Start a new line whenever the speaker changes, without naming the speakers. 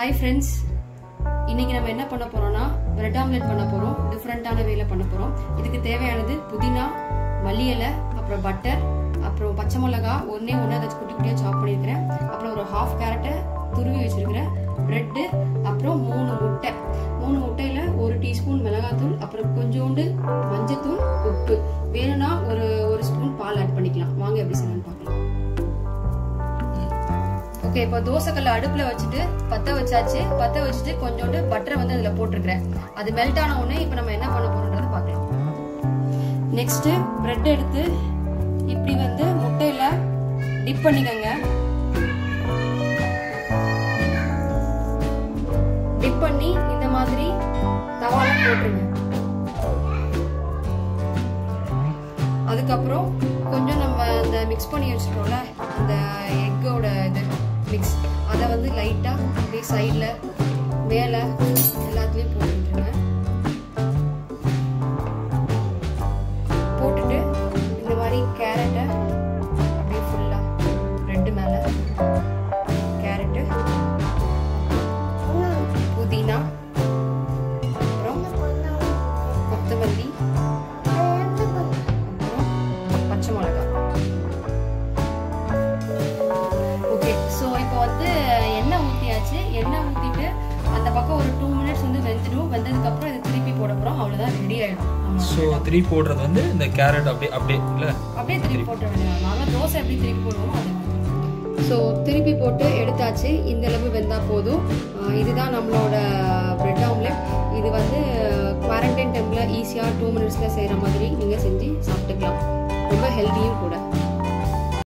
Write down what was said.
hi friends இன்னைக்கு நம்ம என்ன பண்ண போறோம்னா பிரெட் ஆம்லெட் பண்ண போறோம் டிஃப்ரெண்டான வேல பண்ண போறோம் இதுக்கு தேவையானது புதினா மல்லி இலை அப்புறம் பட்டர் அப்புறம் பச்சை மிளகா ஒன்னே ஒன்று அதை குட்டி குட்டியாக சாப் பண்ணியிருக்கிறேன் அப்புறம் ஒரு ஹாஃப் கேரட்டை துருவி வச்சிருக்கிறேன் பிரெட்டு அப்புறம் மூணு முட்டை மூணு முட்டையில ஒரு டீஸ்பூன் மிளகாத்தூள் அப்புறம் கொஞ்சோண்டு மஞ்சத்தூள் உப்பு வேணும்னா ஒரு ஒரு ஸ்பூன் பால் ஆட் பண்ணிக்கலாம் வாங்க எப்படி செய்யணும்னு பார்க்கலாம் ஓகே இப்போ தோசைக்கல்ல அடுப்புல வச்சுட்டு பத்த வச்சாச்சு பத்த வச்சுட்டு கொஞ்சோண்டு பட்டரை வந்து அதுல போட்டிருக்கிறேன் அது மெல்ட் ஆன உடனே இப்போ நம்ம என்ன பண்ண போறோம்ன்றத பார்க்கலாம் நெக்ஸ்ட் பிரெட் எடுத்து இப்படி வந்து முட்டையில டிப் பண்ணிக்கோங்க டிப் பண்ணி இந்த மாதிரி தவால போட்டுருங்க அதுக்கப்புறம் கொஞ்சம் நம்ம அந்த மிக்ஸ் பண்ணி வச்சுருக்கோம்ல அந்த எக்கோட இது மிக்ஸ் அதை வந்து லைட்டாக அப்படியே சைடில் மேலே எல்லாத்துலேயும் போட்டுருங்க போட்டுட்டு இந்த மாதிரி கேரட்டை அப்படியே ஃபுல்லாக ரெட்டு மேலே கேரட்டு புதினா அப்புறம் கொத்தமல்லி அப்புறம் பச்சை மிளகாய் ஓகே ஸோ இப்போ வந்து எண்ணெய் ஊற்றியாச்சு எண்ணெய் ஊற்றிட்டு அந்த பக்கம் ஒரு டூ மினிட்ஸ் வந்து வெந்துடும் வெந்ததுக்கப்புறம் இதை திருப்பி போட போகிறோம் அவ்வளோதான் ரெடி ஆகிடும்
ஸோ திருப்பி போடுறது வந்து இந்த கேரட் அப்படியே அப்படியே இல்லை
அப்படியே திருப்பி போட்டு வேண்டியது நார்மலாக தோசை எப்படி திருப்பி போடுவோமோ அதே மாதிரி ஸோ திருப்பி போட்டு எடுத்தாச்சு இந்த அளவு வெந்தா போதும் ஆஹ் இதுதான் நம்மளோட பிரெட் ஆம்லெட் இது வந்து குவாரண்டைன் டைமில் ஈஸியாக டூ மினிட்ஸில் செய்கிற மாதிரி நீங்கள் செஞ்சு சாப்பிட்டுக்கலாம் ரொம்ப ஹெல்த்தியும் கூட